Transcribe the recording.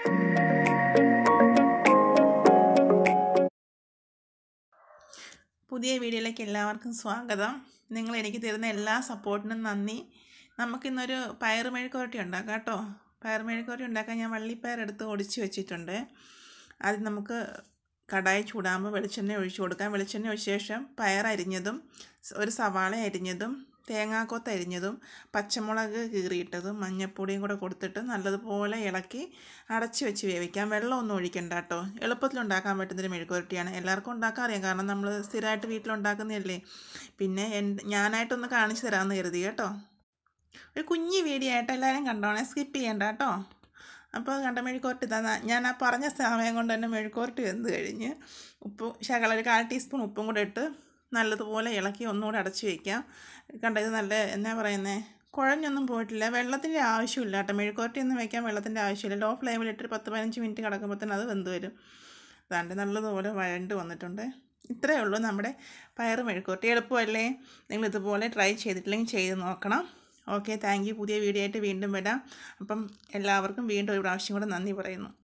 പുതിയ വീഡിയോയിലേക്ക് എല്ലാവർക്കും സ്വാഗതം നിങ്ങൾ എനിക്ക് തരുന്ന എല്ലാ സപ്പോർട്ടിനും നന്ദി നമുക്കിന്നൊരു പയറ് മെഴുക്കുവരട്ടി ഉണ്ടാക്കാം കേട്ടോ പയറ് മെഴുക്കുവരട്ടി ഉണ്ടാക്കാൻ ഞാൻ വള്ളിപ്പയർ എടുത്ത് ഒടിച്ച് വെച്ചിട്ടുണ്ട് ആദ്യം നമുക്ക് കടായി ചൂടാകുമ്പോൾ വെളിച്ചെണ്ണ ഒഴിച്ചു കൊടുക്കാം വെളിച്ചെണ്ണ ഒഴിച്ച ശേഷം പയർ അരിഞ്ഞതും ഒരു സവാള അരിഞ്ഞതും തേങ്ങാക്കൊത്ത് അരിഞ്ഞതും പച്ചമുളക് കീറിയിട്ടതും മഞ്ഞൾപ്പൊടിയും കൂടെ കൊടുത്തിട്ട് നല്ലതുപോലെ ഇളക്കി അടച്ച് വെച്ച് വേവിക്കാം വെള്ളമൊന്നും ഒഴിക്കണ്ട കേട്ടോ എളുപ്പത്തിൽ ഉണ്ടാക്കാൻ പറ്റുന്നൊരു മെഴുക്കുവരട്ടിയാണ് എല്ലാവർക്കും ഉണ്ടാക്കാൻ അറിയാം കാരണം നമ്മൾ സ്ഥിരമായിട്ട് വീട്ടിലുണ്ടാക്കുന്നതല്ലേ പിന്നെ എൻ്റെ ഞാനായിട്ടൊന്ന് കാണിച്ചു തരാമെന്ന് കരുതി കേട്ടോ ഒരു കുഞ്ഞി വീഡിയോ ആയിട്ട് എല്ലാവരും കണ്ടോണേ സ്കിപ്പ് ചെയ്യണ്ട കേട്ടോ അപ്പോൾ കണ്ട മെഴുക്കുവരട്ടി തന്ന ഞാൻ ആ പറഞ്ഞ സമയം കൊണ്ട് തന്നെ മെഴുക്കുവരട്ടി വെന്ത് കഴിഞ്ഞ് ഉപ്പ് ശകല ഒരു കാൽ ടീസ്പൂൺ ഉപ്പും കൂടെ ഇട്ട് നല്ലതുപോലെ ഇളക്കി ഒന്നുകൂടെ അടച്ച് വയ്ക്കാം കണ്ട ഇത് നല്ല എന്നാ പറയുന്നത് കുഴഞ്ഞൊന്നും പോയിട്ടില്ല വെള്ളത്തിൻ്റെ ആവശ്യമില്ല കേട്ടോ മെഴുക്കുവരട്ടി ഒന്നും വയ്ക്കാൻ വെള്ളത്തിൻ്റെ ആവശ്യമില്ല ലോ ഫ്ലെയിമിലിട്ട് പത്ത് പതിനഞ്ച് മിനിറ്റ് കിടക്കുമ്പോഴത്തേന് അത് വെന്ത് വരും അതാണ്ട് നല്ലതുപോലെ വഴണ്ട് വന്നിട്ടുണ്ട് ഇത്രയേ ഉള്ളൂ നമ്മുടെ പയറ് മെഴുക്കുവരട്ടി എളുപ്പമല്ലേ നിങ്ങൾ ഇതുപോലെ ട്രൈ ചെയ്തിട്ടില്ലെങ്കിൽ ചെയ്ത് നോക്കണം ഓക്കെ താങ്ക് യു പുതിയ വീഡിയോ ആയിട്ട് വീണ്ടും വരാം അപ്പം എല്ലാവർക്കും വീണ്ടും ഒരു പ്രാവശ്യം കൂടെ നന്ദി പറയുന്നു